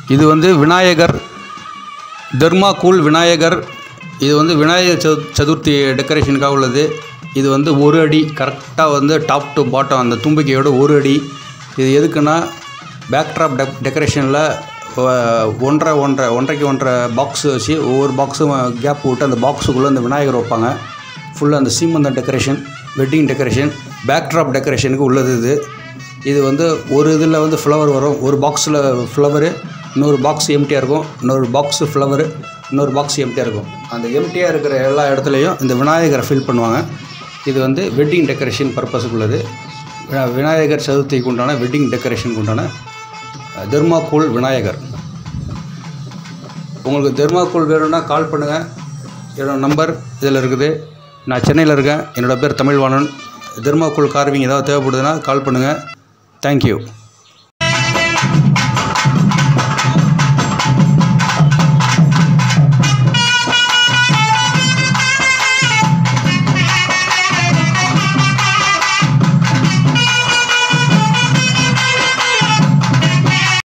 இது வந்து விநாயகர் தெர்மாகூல் விநாயகர் இது வந்து விநாயகர் சது சதுர்த்தி டெக்கரேஷனுக்காக உள்ளது இது வந்து ஒரு அடி கரெக்டாக வந்து டாப் டு பாட்டம் அந்த தும்பிக்கையோட ஒரு அடி இது எதுக்குன்னா பேக்ட்ராப் டெக் டெக்கரேஷனில் ஒன்றரை ஒன்றரை ஒன்றரைக்கு ஒன்றரை பாக்ஸ் வச்சு ஒவ்வொரு பாக்ஸும் கேப் விட்டு அந்த பாக்ஸுக்குள்ளே அந்த விநாயகர் வைப்பாங்க ஃபுல்லாக அந்த சீமந்தம் டெக்கரேஷன் வெட்டிங் டெக்கரேஷன் பேக்ட்ராப் டெக்கரேஷனுக்கு உள்ளது இது இது வந்து ஒரு இதில் வந்து ஃப்ளவர் வரும் ஒரு பாக்ஸில் ஃப்ளவரு இன்னொரு பாக்ஸ் எம்டியாக இருக்கும் இன்னொரு பாக்ஸு ஃப்ளவரு இன்னொரு பாக்ஸ் எம்டியாக இருக்கும் அந்த எம்டியாக இருக்கிற எல்லா இடத்துலையும் இந்த விநாயகரை ஃபில் பண்ணுவாங்க இது வந்து வெட்டிங் டெக்கரேஷன் பர்பஸுக்கு உள்ளது விநா- விநாயகர் சதுர்த்திக்கு உண்டான வெட்டிங் டெக்கரேஷனுக்கு உண்டான அஹ், தெர்மாகோல் விநாயகர் உங்களுக்கு தெர்மாகோல் வேணும்னா கால் பண்ணுங்கள் என்னோட நம்பர் இதில் இருக்குது நான் சென்னையில் இருக்கேன் என்னோடய பேர் தமிழ்வாணன் தெர்மாகோல் கார்விங் ஏதாவது தேவைப்படுதுன்னா கால் பண்ணுங்கள் தேங்க்யூ